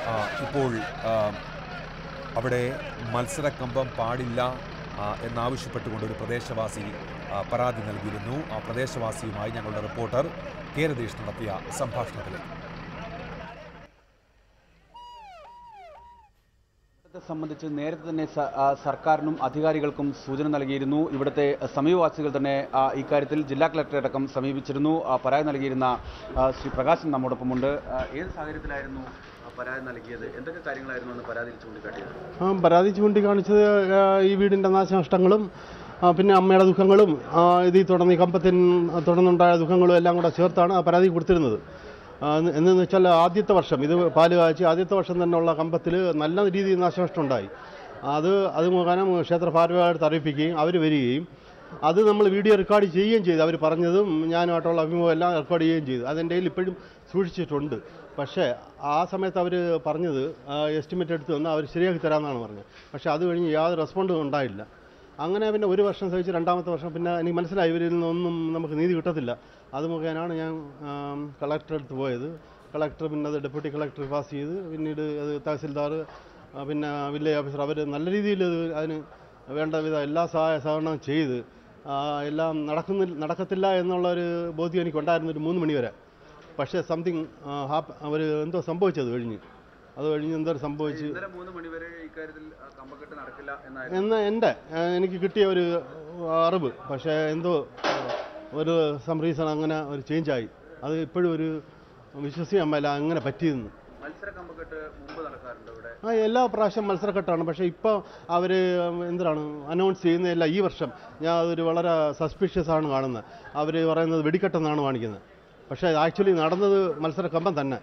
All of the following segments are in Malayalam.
ആ, ഇപ്പോൾ ആ, അവിടെ മത്സരക്കമ്പം പാടില്ല ആ, എന്നാവശ്യപ്പെട്ടുകൊണ്ട് ഒരു പ്രദേശവാസി ആ, പരാതി നൽകിയിരുന്നു ആ പ്രദേശവാസിയുമായി ഞങ്ങളുടെ റിപ്പോർട്ടർ കെ രതീഷ് നടത്തിയ സംഭാഷണത്തിലേക്ക് ഇവിടത്തെ സംബന്ധിച്ച് നേരത്തെ തന്നെ സ- ആ, സർക്കാരിനും അധികാരികൾക്കും സൂചന നൽകിയിരുന്നു ഇവിടുത്തെ സമീപവാസികൾ തന്നെ ആ, ഇക്കാര്യത്തിൽ ജില്ലാ കളക്ടറെ അടക്കം സമീപിച്ചിരുന്നു ആ, പരാതി നൽകിയിരുന്ന ആ, ശ്രീ പ്രകാശൻ നമ്മോടൊപ്പമുണ്ട് ആ, ഏത് സാഹചര്യത്തിലായിരുന്നു ആ പരാതി നൽകിയത് എന്തൊക്കെ കാര്യങ്ങളായിരുന്നു അന്ന് പരാതിയിൽ ചൂണ്ടിക്കാട്ടിയത് ആ, പരാതി ചൂണ്ടിക്കാണിച്ചത് ആ, ഈ വീടിൻ്റെ നാശനഷ്ടങ്ങളും ആ, പിന്നെ അമ്മയുടെ ദുഃഖങ്ങളും ആ, ഇതിൽ തുടർന്ന് ഈ കമ്പത്തിന് തുടർന്നുണ്ടായ ദുഃഖങ്ങളും എല്ലാം കൂടെ ചേർത്താണ് ആ പരാതി കൊടുത്തിരുന്നത് ആ, എന്ന് എന്നെന്ന് വെച്ചാൽ ആദ്യത്തെ വർഷം ഇത് പാല് കാച്ചി ആദ്യത്തെ വർഷം തന്നെയുള്ള കമ്പത്തിൽ നല്ല രീതിയിൽ നാശനഷ്ടം ഉണ്ടായി അത് അത് മുഖാനം ക്ഷേത്ര ഭാരവാഹികളെ അറിയിപ്പിക്കുകയും അവർ വരികയും അത് നമ്മൾ വീഡിയോ റെക്കോർഡ് ചെയ്യുകയും ചെയ്തു അവർ പറഞ്ഞതും ഞാനുമായിട്ടുള്ള അഭിമുഖം എല്ലാം റെക്കോർഡ് ചെയ്യുകയും ചെയ്തു അതെൻ്റെ കയ്യിൽ ഇപ്പോഴും സൂക്ഷിച്ചിട്ടുണ്ട് പക്ഷേ ആ സമയത്ത് അവർ പറഞ്ഞത് എസ്റ്റിമേറ്റ് എടുത്ത് വന്ന് അവർ ശരിയാക്കി തരാമെന്നാണ് പറഞ്ഞത് പക്ഷേ അത് കഴിഞ്ഞ് യാതൊരു റെസ്പോണ്ടും ഉണ്ടായില്ല അങ്ങനെ പിന്നെ ഒരു വർഷം സഹിച്ച് രണ്ടാമത്തെ വർഷം പിന്നെ എനിക്ക് മനസ്സിലായി ഇവരിൽ നിന്നൊന്നും നമുക്ക് നീതി കിട്ടത്തില്ല അത് മുഖേനയാണ് ഞാൻ കളക്ടറെ അടുത്ത് പോയത് കളക്ടർ പിന്നെ അത് ഡെപ്യൂട്ടി കളക്ടർ പാസ് ചെയ്ത് പിന്നീട് അത് തഹസിൽദാർ ആ, പിന്നെ വില്ലേജ് ഓഫീസർ അവർ നല്ല രീതിയിൽ അത് അതിന് വേണ്ട വിധ എല്ലാ സഹായ സഹകരണവും ചെയ്ത് ആ, എല്ലാം നടക്കുന്നില്ല നടക്കത്തില്ല എന്നുള്ള ഒരു ബോധ്യം എനിക്കുണ്ടായിരുന്നു ഒരു മൂന്ന് മണി വരെ പക്ഷേ സംതിങ് ഹാപ്പ് അവർ എന്തോ സംഭവിച്ചത് കഴിഞ്ഞ് അത് കഴിഞ്ഞ് എന്തോ സംഭവിച്ച് ഇന്നലെ മൂന്ന് മണിവരെ ഇക്കാര്യത്തിൽ ആ, കമ്പക്കെട്ട് നടക്കില്ല എന്നായിരുന്നു എന്ന് എൻ്റെ ആ, എനിക്ക് കിട്ടിയ ഒരു അറിവ് പക്ഷേ എന്തോ ഒരു സം റീസൺ അങ്ങനെ ഒരു ചേഞ്ചായി അത് ഇപ്പോഴും ഒരു വിശ്വസിക്കാൻ മേല അങ്ങനെ പറ്റിയെന്ന് മത്സര കമ്പക്കെട്ട് മുമ്പ് നടക്കാറുണ്ട് ഇവിടെ ആ എല്ലാ പ്രാവശ്യം മത്സരക്കെട്ടാണ് പക്ഷേ ഇപ്പോൾ അവർ എന്താണ് അനൗൺസ് ചെയ്യുന്നതല്ല ഈ വർഷം ഞാൻ അതൊരു വളരെ സസ്പീഷ്യസ് ആണ് കാണുന്നത് അവർ പറയുന്നത് വെടിക്കെട്ടെന്നാണ് കാണിക്കുന്നത് പക്ഷേ ആക്ച്വലി നടന്നത് മത്സര കമ്പം തന്നെ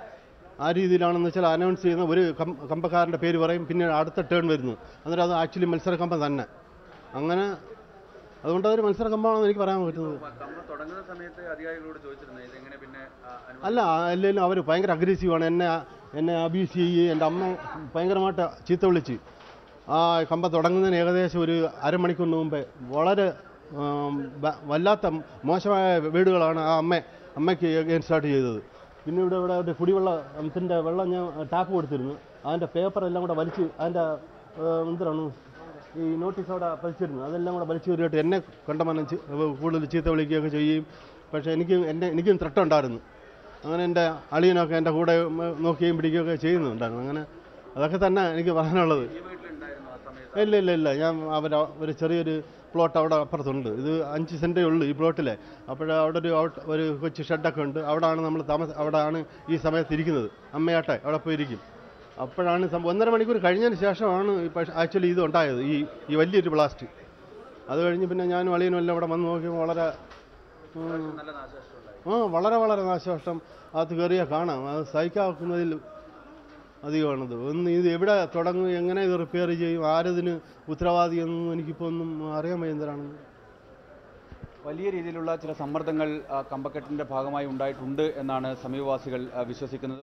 ആ രീതിയിലാണെന്ന് വെച്ചാൽ അനൗൺസ് ചെയ്യുന്ന ഒരു കം കമ്പക്കാരൻ്റെ പേര് പറയും പിന്നെ അടുത്ത ടേൺ വരുന്നു അന്നേരം അത് ആക്ച്വലി മത്സര കമ്പം തന്നെ അങ്ങനെ അതുകൊണ്ട് അതൊരു മത്സര കമ്പമാണെന്ന് എനിക്ക് പറയാൻ പറ്റുന്നത് കമ്പം തുടങ്ങുന്ന സമയത്ത് അധികാരികളോട് ചോദിച്ചിരുന്നു ഇതെങ്ങനെ പിന്നെ ആ, അനുവദിക്കും? അല്ല അല്ലെങ്കിലും അവർ ഭയങ്കര അഗ്രസീവാണ് എന്നെ എന്നെ അബ്യൂസ് ചെയ്യുകയും എൻ്റെ അമ്മ ഭയങ്കരമായിട്ട് ചീത്ത വിളിച്ച് ആ കമ്പ തുടങ്ങുന്നതിന് ഏകദേശം ഒരു അരമണിക്കൂറിന് മുമ്പേ വളരെ ആം, വ- വല്ലാത്ത മോശമായ വീടുകളാണ് ആ അമ്മ അമ്മയ്ക്ക് സ്റ്റാർട്ട് ചെയ്തത് പിന്നെ ഇവിടെ ഇവിടെ ഒരു കുടിവെള്ളത്തിൻ്റെ വെള്ളം ഞാൻ ടാപ്പ് കൊടുത്തിരുന്നു അതിൻ്റെ പേപ്പറെല്ലാം കൂടെ വലിച്ച് അതിൻ്റെ ആ, എന്തിനാണ് ഈ നോട്ടീസ് അവിടെ വലിച്ചിരുന്നു അതെല്ലാം കൂടെ വലിച്ചു കയറിയിട്ട് എന്നെ കണ്ടമാനം ചി- കൂടുതൽ ചീത്ത വിളിക്കുകയൊക്കെ ചെയ്യും പക്ഷേ എനിക്ക് എൻ്റെ എനിക്കും ത്രട്ട ഉണ്ടായിരുന്നു അങ്ങനെ എൻ്റെ അളിയനൊക്കെ എൻ്റെ കൂടെ ഉം, നോക്കുകയും പിടിക്കുകയൊക്കെ ചെയ്യുന്നുണ്ടായിരുന്നു അങ്ങനെ അതൊക്കെ തന്നെ എനിക്ക് പറയാനുള്ളത് ഈ വീട്ടിലുണ്ടായിരുന്നു ആ സമയത്ത് ഇല്ല ഇല്ല ഇല്ല ഞാൻ അവർ ഒരു ചെറിയൊരു പ്ലോട്ട് അവിടെ അപ്പുറത്തുണ്ട് ഇത് അഞ്ച് സെൻറ്റേ ഉള്ളൂ ഈ പ്ലോട്ടിലെ അപ്പോൾ അവിടെ ഒരു ഔട്ട് ഒരു കൊച്ചു ഷെഡൊക്കെ ഉണ്ട് അവിടെയാണ് നമ്മൾ താമസ അവിടെയാണ് ഈ സമയത്ത് ഇരിക്കുന്നത് അമ്മയാട്ടെ അവിടെ പോയി ഇരിക്കും അപ്പോഴാണ് സംഭവം ഒന്നര മണിക്കൂർ കഴിഞ്ഞതിന് ശേഷമാണ് ആക്ച്വലി ഇത് ഉണ്ടായത് ഈ ഈ വലിയൊരു ബ്ലാസ്റ്റ് അത് കഴിഞ്ഞ് പിന്നെ ഞാനും അളിയനും എല്ലാം ഇവിടെ വന്ന് നോക്കിയപ്പോൾ വളരെ ഉം, നല്ല നാശനഷ്ടം ഉണ്ടായി ആ വളരെ വളരെ നാശനഷ്ടം അത് കയറിയാൽ കാണാം അത് സഹിക്കാക്കുന്നതിൽ അധികമാണത് ഒന്ന് ഇത് എവിടെ തുടങ്ങും എങ്ങനെ ഇത് റിപ്പയർ ചെയ്യും ആരതിന് ഉത്തരവാദി എന്നൊന്നും എനിക്കിപ്പോൾ ഒന്നും അറിയാൻ വയ്യന്തരാണെന്ന് വലിയ രീതിയിലുള്ള ചില സമ്മർദ്ദങ്ങൾ ആ, കമ്പക്കെട്ടിന്റെ ഭാഗമായി ഉണ്ടായിട്ടുണ്ട് എന്നാണ് സമീപവാസികൾ ആ, വിശ്വസിക്കുന്നത്